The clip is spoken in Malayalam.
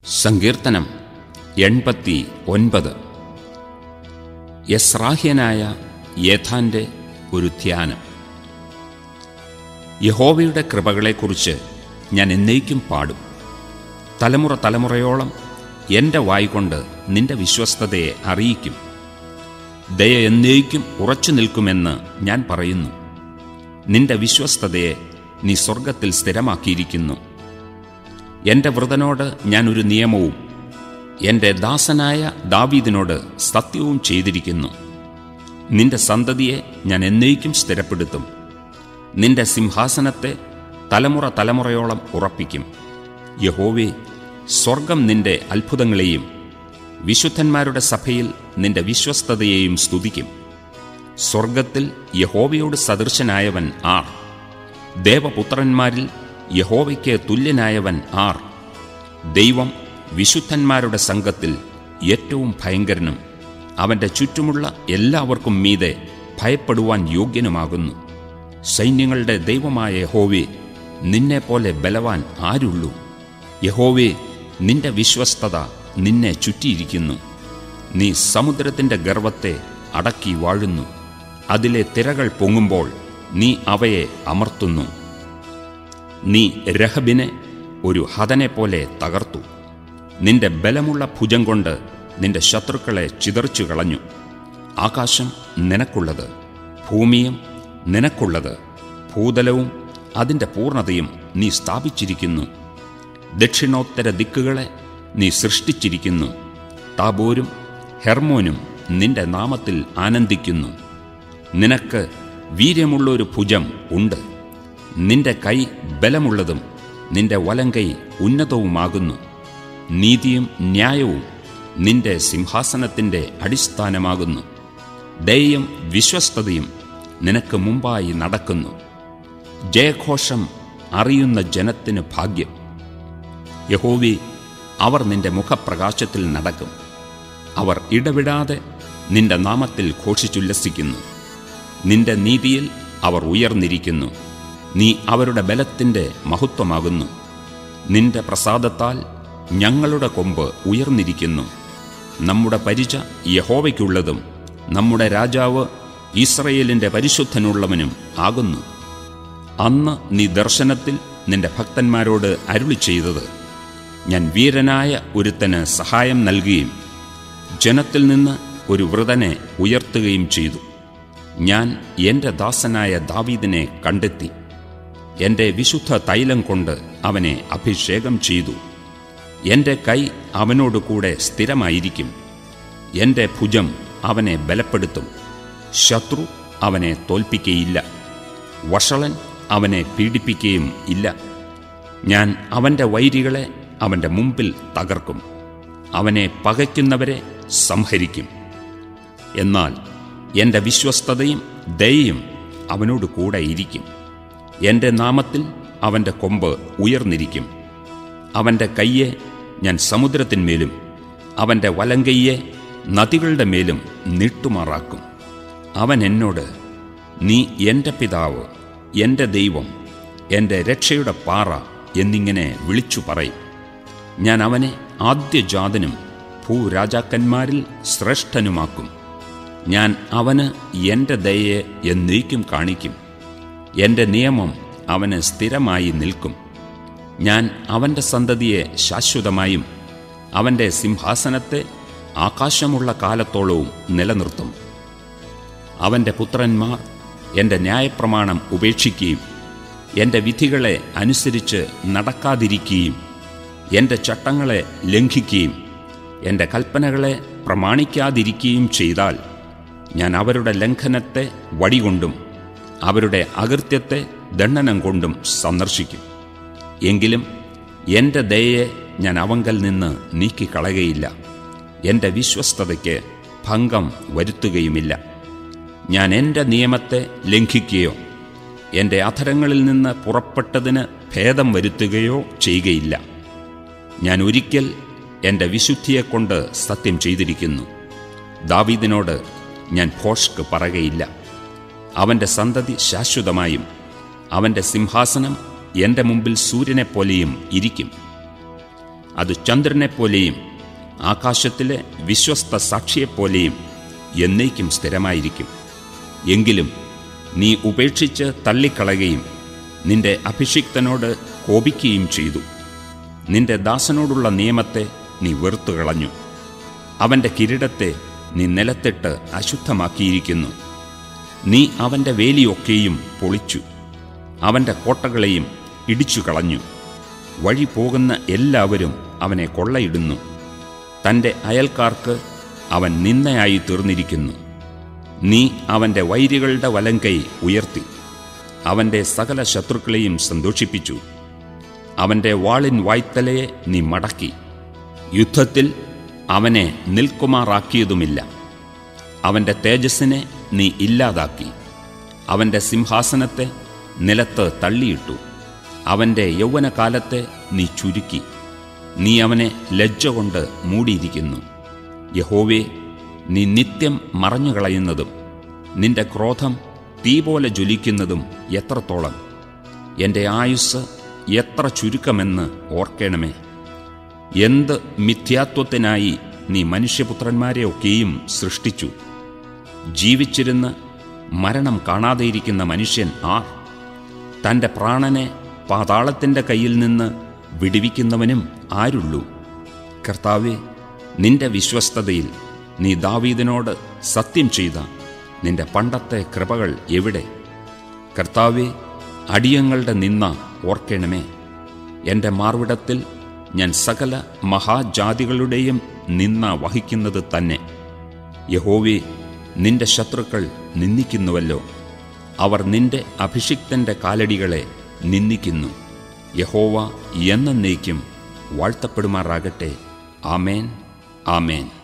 സങ്കീർത്തനം എൺപത്തി ഒൻപത് യസ്രാഹ്യനായ യേഥാന്റെ ഒരു ധ്യാനം യഹോവയുടെ കൃപകളെക്കുറിച്ച് ഞാൻ എന്നേക്കും പാടും തലമുറ തലമുറയോളം എൻ്റെ വായ്കൊണ്ട് നിന്റെ വിശ്വസ്തതയെ അറിയിക്കും ദയ എന്നേക്കും ഉറച്ചു നിൽക്കുമെന്ന് ഞാൻ പറയുന്നു നിന്റെ വിശ്വസ്തതയെ നീ സ്വർഗത്തിൽ സ്ഥിരമാക്കിയിരിക്കുന്നു എൻ്റെ വൃതനോട് ഞാൻ ഒരു നിയമവും എൻ്റെ ദാസനായ ദാവീദിനോട് സത്യവും ചെയ്തിരിക്കുന്നു നിന്റെ സന്തതിയെ ഞാൻ എന്നേക്കും സ്ഥിരപ്പെടുത്തും നിന്റെ സിംഹാസനത്തെ തലമുറ തലമുറയോളം ഉറപ്പിക്കും യഹോവേ സ്വർഗം നിന്റെ അത്ഭുതങ്ങളെയും വിശുദ്ധന്മാരുടെ സഭയിൽ നിന്റെ വിശ്വസ്തതയെയും സ്തുതിക്കും സ്വർഗത്തിൽ യഹോവയോട് സദൃശനായവൻ ആർ ദേവപുത്രന്മാരിൽ യഹോവയ്ക്ക് തുല്യനായവൻ ആർ ദൈവം വിശുദ്ധന്മാരുടെ സംഘത്തിൽ ഏറ്റവും ഭയങ്കരനും അവൻ്റെ ചുറ്റുമുള്ള എല്ലാവർക്കും മീതെ ഭയപ്പെടുവാൻ യോഗ്യനുമാകുന്നു സൈന്യങ്ങളുടെ ദൈവമായ യഹോവേ നിന്നെപ്പോലെ ബലവാൻ ആരുള്ളൂ യഹോവേ നിന്റെ വിശ്വസ്തത നിന്നെ ചുറ്റിയിരിക്കുന്നു നീ സമുദ്രത്തിൻ്റെ ഗർവത്തെ അടക്കി വാഴുന്നു അതിലെ തിരകൾ പൊങ്ങുമ്പോൾ നീ അവയെ അമർത്തുന്നു നീ രഹബിനെ ഒരു ഹതനെപ്പോലെ തകർത്തു നിന്റെ ബലമുള്ള ഭുജം കൊണ്ട് നിന്റെ ശത്രുക്കളെ ചിതറിച്ചു കളഞ്ഞു ആകാശം നിനക്കുള്ളത് ഭൂമിയും നിനക്കുള്ളത് ഭൂതലവും അതിൻ്റെ പൂർണ്ണതയും നീ സ്ഥാപിച്ചിരിക്കുന്നു ദക്ഷിണോത്തര ദിക്കുകളെ നീ സൃഷ്ടിച്ചിരിക്കുന്നു താബോരും ഹെർമോനും നിന്റെ നാമത്തിൽ ആനന്ദിക്കുന്നു നിനക്ക് വീര്യമുള്ളൊരു ഭുജം ഉണ്ട് നിന്റെ കൈ ബലമുള്ളതും നിന്റെ വലങ്കൈ ഉന്നതവുമാകുന്നു നീതിയും ന്യായവും നിന്റെ സിംഹാസനത്തിൻ്റെ അടിസ്ഥാനമാകുന്നു ദയയും വിശ്വസ്തതയും നിനക്ക് മുമ്പായി നടക്കുന്നു ജയഘോഷം അറിയുന്ന ജനത്തിന് ഭാഗ്യം യഹോവി അവർ നിന്റെ മുഖപ്രകാശത്തിൽ നടക്കും അവർ ഇടവിടാതെ നിന്റെ നാമത്തിൽ ഘോഷിച്ചുല്ലസിക്കുന്നു നിന്റെ നീതിയിൽ അവർ ഉയർന്നിരിക്കുന്നു നീ അവരുടെ ബലത്തിൻ്റെ മഹത്വമാകുന്നു നിന്റെ പ്രസാദത്താൽ ഞങ്ങളുടെ കൊമ്പ് ഉയർന്നിരിക്കുന്നു നമ്മുടെ പരിച യഹോവയ്ക്കുള്ളതും നമ്മുടെ രാജാവ് ഇസ്രയേലിൻ്റെ പരിശുദ്ധനുള്ളവനും ആകുന്നു അന്ന് നീ ദർശനത്തിൽ നിന്റെ ഭക്തന്മാരോട് അരുളി ചെയ്തത് ഞാൻ വീരനായ ഒരുത്തന് സഹായം നൽകുകയും ജനത്തിൽ നിന്ന് ഒരു വൃതനെ ഉയർത്തുകയും ചെയ്തു ഞാൻ എൻ്റെ ദാസനായ ദാവീദിനെ കണ്ടെത്തി എൻ്റെ വിശുദ്ധ തൈലം കൊണ്ട് അവനെ അഭിഷേകം ചെയ്തു എൻ്റെ കൈ അവനോട് കൂടെ സ്ഥിരമായിരിക്കും എൻ്റെ ഭുജം അവനെ ബലപ്പെടുത്തും ശത്രു അവനെ തോൽപ്പിക്കയില്ല വഷളൻ അവനെ പീഡിപ്പിക്കുകയും ഇല്ല ഞാൻ അവൻ്റെ വൈരികളെ അവൻ്റെ മുമ്പിൽ തകർക്കും അവനെ പകയ്ക്കുന്നവരെ സംഹരിക്കും എന്നാൽ എൻ്റെ വിശ്വസ്തതയും ദയയും അവനോട് കൂടെ ഇരിക്കും എൻ്റെ നാമത്തിൽ അവൻ്റെ കൊമ്പ് ഉയർന്നിരിക്കും അവൻ്റെ കയ്യെ ഞാൻ സമുദ്രത്തിന്മേലും അവൻ്റെ വലങ്കയ്യെ നദികളുടെ മേലും നീട്ടുമാറാക്കും അവൻ എന്നോട് നീ എൻ്റെ പിതാവ് എൻ്റെ ദൈവം എൻ്റെ രക്ഷയുടെ പാറ എന്നിങ്ങനെ വിളിച്ചു പറയും ഞാൻ അവനെ ആദ്യജാതനും ഭൂരാജാക്കന്മാരിൽ ശ്രേഷ്ഠനുമാക്കും ഞാൻ അവന് എൻ്റെ ദയയെ എന്നേക്കും കാണിക്കും എൻ്റെ നിയമം അവന് സ്ഥിരമായി നിൽക്കും ഞാൻ അവൻ്റെ സന്തതിയെ ശാശ്വതമായും അവൻ്റെ സിംഹാസനത്തെ ആകാശമുള്ള കാലത്തോളവും നിലനിർത്തും അവൻ്റെ പുത്രന്മാർ എൻ്റെ ന്യായപ്രമാണം ഉപേക്ഷിക്കുകയും എൻ്റെ വിധികളെ അനുസരിച്ച് നടക്കാതിരിക്കുകയും എൻ്റെ ചട്ടങ്ങളെ ലംഘിക്കുകയും എൻ്റെ കൽപ്പനകളെ പ്രമാണിക്കാതിരിക്കുകയും ചെയ്താൽ ഞാൻ അവരുടെ ലംഘനത്തെ വടികൊണ്ടും അവരുടെ അകൃത്യത്തെ ദണ്ഡനം കൊണ്ടും സന്ദർശിക്കും എങ്കിലും എൻ്റെ ദയയെ ഞാൻ അവങ്കൽ നിന്ന് നീക്കിക്കളയുകയില്ല എൻ്റെ വിശ്വസ്തതയ്ക്ക് ഭംഗം വരുത്തുകയുമില്ല ഞാൻ എൻ്റെ നിയമത്തെ ലംഘിക്കുകയോ എൻ്റെ അധരങ്ങളിൽ നിന്ന് പുറപ്പെട്ടതിന് ഭേദം വരുത്തുകയോ ചെയ്യുകയില്ല ഞാൻ ഒരിക്കൽ എൻ്റെ വിശുദ്ധിയെക്കൊണ്ട് സത്യം ചെയ്തിരിക്കുന്നു ദാവീദിനോട് ഞാൻ ഭോഷ്ക്ക് പറകയില്ല അവൻ്റെ സന്തതി ശാശ്വതമായും അവൻ്റെ സിംഹാസനം എൻ്റെ മുമ്പിൽ സൂര്യനെപ്പോലെയും ഇരിക്കും അത് ചന്ദ്രനെപ്പോലെയും ആകാശത്തിലെ വിശ്വസ്ത സാക്ഷിയെപ്പോലെയും എന്നേക്കും സ്ഥിരമായിരിക്കും എങ്കിലും നീ ഉപേക്ഷിച്ച് തള്ളിക്കളയുകയും നിന്റെ അഭിഷിക്തനോട് കോപിക്കുകയും ചെയ്തു നിന്റെ ദാസനോടുള്ള നിയമത്തെ നീ വെറുത്തുകളഞ്ഞു അവന്റെ കിരീടത്തെ നീ നിലത്തിട്ട് അശുദ്ധമാക്കിയിരിക്കുന്നു നീ അവന്റെ വേലിയൊക്കെയും പൊളിച്ചു അവന്റെ കോട്ടകളെയും ഇടിച്ചു കളഞ്ഞു വഴി പോകുന്ന എല്ലാവരും അവനെ കൊള്ളയിടുന്നു തന്റെ അയൽക്കാർക്ക് അവൻ നിന്നയായി തീർന്നിരിക്കുന്നു നീ അവന്റെ വൈരികളുടെ വലങ്കൈ ഉയർത്തി അവന്റെ സകല ശത്രുക്കളെയും സന്തോഷിപ്പിച്ചു അവന്റെ വാളിൻ വായ്ത്തലയെ നീ മടക്കി യുദ്ധത്തിൽ അവനെ നിൽക്കുമാറാക്കിയതുമില്ല അവന്റെ തേജസ്സിനെ നീ ഇല്ലാതാക്കി അവന്റെ സിംഹാസനത്തെ നിലത്ത് തള്ളിയിട്ടു അവന്റെ യൗവനകാലത്തെ നീ ചുരുക്കി നീ അവനെ ലജ്ജ കൊണ്ട് മൂടിയിരിക്കുന്നു യഹോവേ നീ നിത്യം മറഞ്ഞുകളയുന്നതും നിന്റെ ക്രോധം തീ പോലെ ജ്വലിക്കുന്നതും എത്രത്തോളം എൻ്റെ ആയുസ് എത്ര ചുരുക്കമെന്ന് ഓർക്കണമേ എന്ത് മിഥ്യാത്വത്തിനായി നീ മനുഷ്യപുത്രന്മാരെയൊക്കെയും സൃഷ്ടിച്ചു ജീവിച്ചിരുന്ന് മരണം കാണാതെയിരിക്കുന്ന മനുഷ്യൻ ആർ തൻ്റെ പ്രാണനെ പാതാളത്തിൻ്റെ കയ്യിൽ നിന്ന് വിടുവിക്കുന്നവനും ആരുള്ളൂ കർത്താവെ നിന്റെ വിശ്വസ്തതയിൽ നീ ദാവീദിനോട് സത്യം ചെയ്ത നിന്റെ പണ്ടത്തെ കൃപകൾ എവിടെ കർത്താവെ അടിയങ്ങളുടെ നിന്ന ഓർക്കണമേ എൻ്റെ മാർവിടത്തിൽ ഞാൻ സകല മഹാജാതികളുടെയും നിന്ന വഹിക്കുന്നത് തന്നെ യഹോവേ നിന്റെ ശത്രുക്കൾ നിന്ദിക്കുന്നുവല്ലോ അവർ നിന്റെ അഭിഷിക്തന്റെ കാലടികളെ നിന്ദിക്കുന്നു യഹോവ എന്നേക്കും വാഴ്ത്തപ്പെടുമാറാകട്ടെ ആമേൻ ആമേൻ